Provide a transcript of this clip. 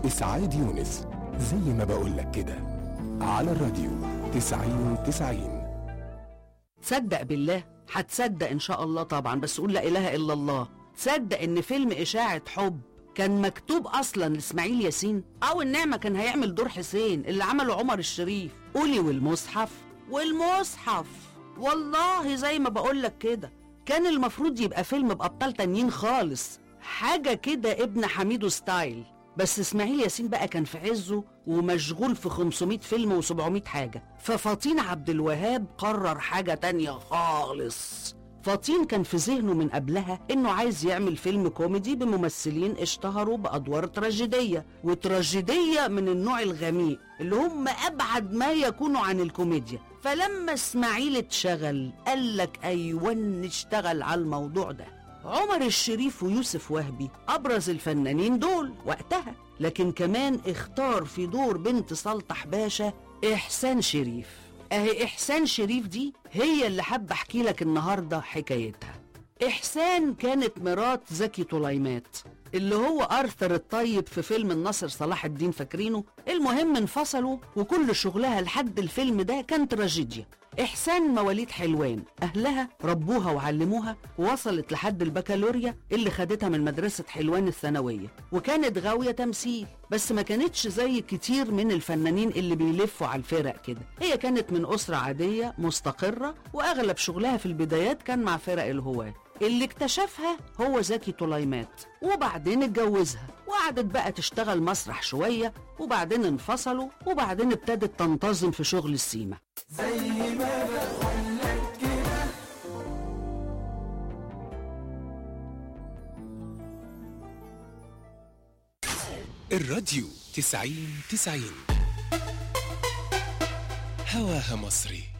إسعاد يونس زي ما بقولك كده على الراديو تسعين تسعين تصدق بالله هتصدق ان شاء الله طبعا بس قول لا اله الا الله تصدق ان فيلم اشاعه حب كان مكتوب اصلا لاسماعيل ياسين او النعمه كان هيعمل دور حسين اللي عمله عمر الشريف قولي والمصحف والمصحف والله زي ما بقولك كده كان المفروض يبقى فيلم بابطال تانيين خالص حاجه كده ابن حميدو ستايل بس اسماعيل ياسين بقى كان في عزه ومشغول في 500 فيلم و700 حاجة ففطين عبد الوهاب قرر حاجة تانية خالص فطين كان في ذهنه من قبلها انه عايز يعمل فيلم كوميدي بممثلين اشتهروا بادوار تراجيديه وتراجيديه من النوع الغميق اللي هم ابعد ما يكونوا عن الكوميديا فلما اسماعيل اتشغل قال لك ايوه نشتغل على الموضوع ده عمر الشريف ويوسف وهبي ابرز الفنانين دول وقتها لكن كمان اختار في دور بنت سلطح باشا احسان شريف اهي احسان شريف دي هي اللي حابه احكي لك النهارده حكايتها احسان كانت مرات زكي طليمات اللي هو ارثر الطيب في فيلم الناصر صلاح الدين فاكرينه المهم انفصلوا وكل شغلها لحد الفيلم ده كان تراجيديا إحسان مواليد حلوان أهلها ربوها وعلموها ووصلت لحد البكالوريا اللي خدتها من مدرسة حلوان الثانوية وكانت غاوية تمثيل بس ما كانتش زي كتير من الفنانين اللي بيلفوا على الفرق كده هي كانت من أسرة عادية مستقرة وأغلب شغلها في البدايات كان مع فرق الهواة اللي اكتشفها هو زكي طليمات وبعدين اتجوزها وقعدت بقى تشتغل مسرح شوية وبعدين انفصلوا وبعدين ابتدت تنتظم في شغل السيما الراديو تسعين تسعين هواها مصري